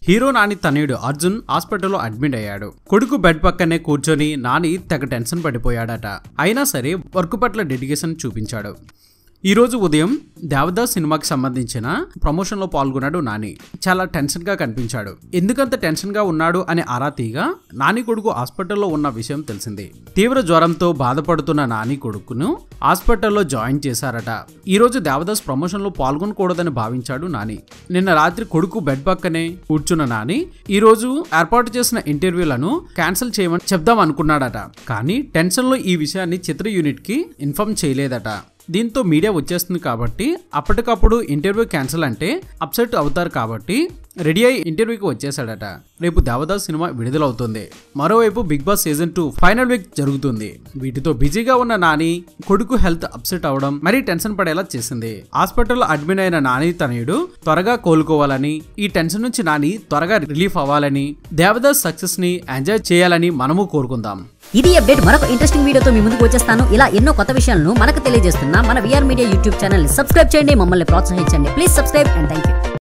hero Nani తనయుడు అర్జున్ హాస్పిటల్లో admit అయ్యాడు కొడుకు బెడ్ పక్కనే కూర్చొని నాని తెగ టెన్షన్ పడిపోయాడట అయినా సరే వర్క్ పట్ల డెడికేషన్ చూపించాడు ఈ రోజు ఉదయం దేవదాస్ సినిమాకి సంబంధించిన ప్రమోషన్లో పాల్గొన్నాడు నాని చాలా టెన్షన్గా కనిపించాడు ఎందుకంత టెన్షన్గా ఉన్నాడు అని ఆరా తీగా నాని కొడుకు హాస్పిటల్లో ఉన్న విషయం తెలిసింది తీవ్ర జ్వరంతో బాధపడుతున్న నాని కొడుకును హాస్పిటల్లో జాయిన్ చేశారట ఈ రోజు దేవదాస్ ప్రమోషన్లో పాల్గొనకూడదని భావించాడు నాని నిన్న రాత్రి కొడుకు బెడ్ పక్కనే కూర్చున్న నాని ఈ రోజు ఏర్పాటు చేసిన ఇంటర్వ్యూలను క్యాన్సిల్ చేయమని చెప్దాం అనుకున్నాడట కానీ టెన్షన్లో ఈ విషయాన్ని చిత్ర యూనిట్కి ఇన్ఫార్మ్ చేయలేదట దీంతో మీడియా వచ్చేస్తుంది కాబట్టి అప్పటికప్పుడు ఇంటర్వ్యూ క్యాన్సిల్ అంటే అప్సెట్ అవుతారు కాబట్టి రెడీ అయి ఇంటర్వ్యూకి వచ్చేసాడట రేపు దేవదాస్ సినిమా విడుదలవుతుంది మరోవైపు Bigg Boss season two final week జరుగుతుంది వీటితో బిజీగా ఉన్న నాని కొడుకు హెల్త్ అప్సెట్ అవడం మరీ టెన్షన్ పడేలా చేసింది హాస్పిటల్లో అడ్మిట్ అయిన నాని తనయుడు త్వరగా కోలుకోవాలని ఈ టెన్షన్ నుంచి నాని త్వరగా రిలీఫ్ అవ్వాలని దేవదాస్ సక్సెస్ ని ఎంజాయ్ చేయాలని మనము కోరుకుందాం ఇది అప్డేట్ మరొక ఇంట్రెస్టింగ్ వీడియోతో మీ ముందుకు వచ్చేస్తాను ఇలా ఎన్నో కొత్త విషయాలను మనకు తెలియజేస్తున్న మన VR media YouTube channel subscribe చేయండి మమ్మల్ని ప్రోత్సహించండి please subscribe and thank you